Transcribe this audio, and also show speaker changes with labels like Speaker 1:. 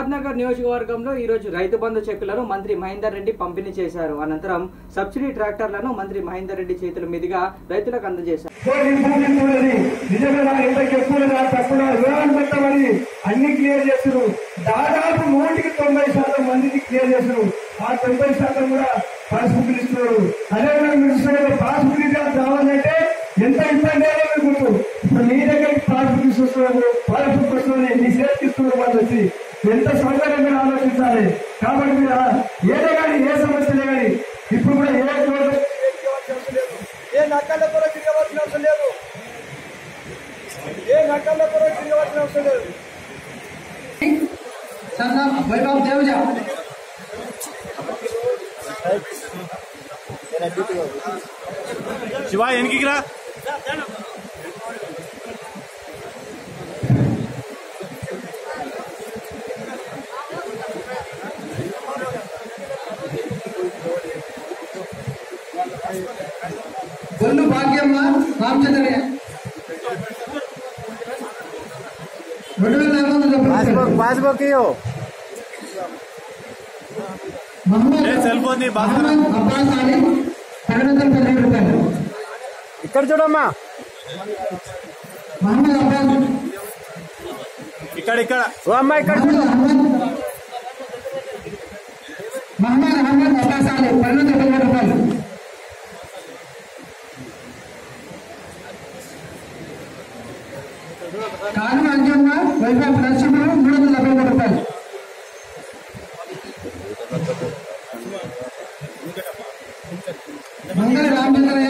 Speaker 1: షాద్ నగర్ నియోజకవర్గంలో ఈ రోజు రైతు బంధు చెక్కులను మంత్రి మహేందర్ రెడ్డి పంపిణీ చేశారు అనంతరం సబ్సిడీ ట్రాక్టర్లను మంత్రి మహేందర్ రెడ్డి చేతుల మీదుగా రైతులకు అందజేశారు
Speaker 2: కోటి భూమి చూడని నిజంగా ఇంతకు ఎక్కువగా తక్కువ వివరాలు పెట్టమని అన్ని క్లియర్ చేస్తున్నారు దాదాపు నూటికి తొంభై శాతం మందికి క్లియర్ చేస్తున్నారు ఆ తొంభై శాతం కూడా పాస్బుక్ ఇస్తున్నారు అదేవిధంగా మీరు ఇస్తున్నారు పాస్బుక్ రిజల్ట్ రావాలంటే ఎంత ఇబ్బంది అయ్యో మీకు గుర్తు ఇప్పుడు మీ దగ్గరికి పాస్బుక్ ఇస్తున్నారు పాస్బుక్ వస్తుంది మీ చేతికి ఇస్తున్నారు వాళ్ళు వచ్చి ఎంత సౌకర్యం మీరు ఆలోచించాలి కాబట్టి మీరు ఆ- ఏదే కానీ ఏ సమస్యలే కానీ ఇప్పుడు కూడా ఏ చోట ఏ నక్కల కూడా తిరగవలసిన అవసరం లేదు ఏ నక్కల కూడా తిరగవలసిన అవసరం లేదు
Speaker 3: వైభవ్ దేవజా
Speaker 4: శివ వెనక్కి రా
Speaker 3: గొల్లు భాగ్యమ్మ రామచంద్రయ్య రెండు వేల నాలుగు వందల డెబ్బై రూపాయలు.
Speaker 4: పాస్బుక్ ఇవ్వు
Speaker 3: మహమ్మద్
Speaker 4: ఏ సెల్ ఫోన్ ది భాస్కర్
Speaker 3: మహమ్మద్ అబ్బాస్ అలీ పన్నెండు వందల పదిహేడు రూపాయలు
Speaker 4: ఇక్కడ చూడమ్మా
Speaker 3: మహమ్మద్ అబ్బాస్
Speaker 4: ఇక్కడ ఇక్కడ ఓ అమ్మా ఇక్కడ
Speaker 3: మహమ్మద్ అహ్మద్ మహమ్మద్ అహ్మద్ అబ్బాస్ అలీ పన్నెండు వందల పదిహేడు రూపాయలు కాను అంజమ్మ వైభవ్ నరసింహరావు మూడు వందల డెబ్బై మూడు రూపాయలు మంగళ రామచంద్రయ్య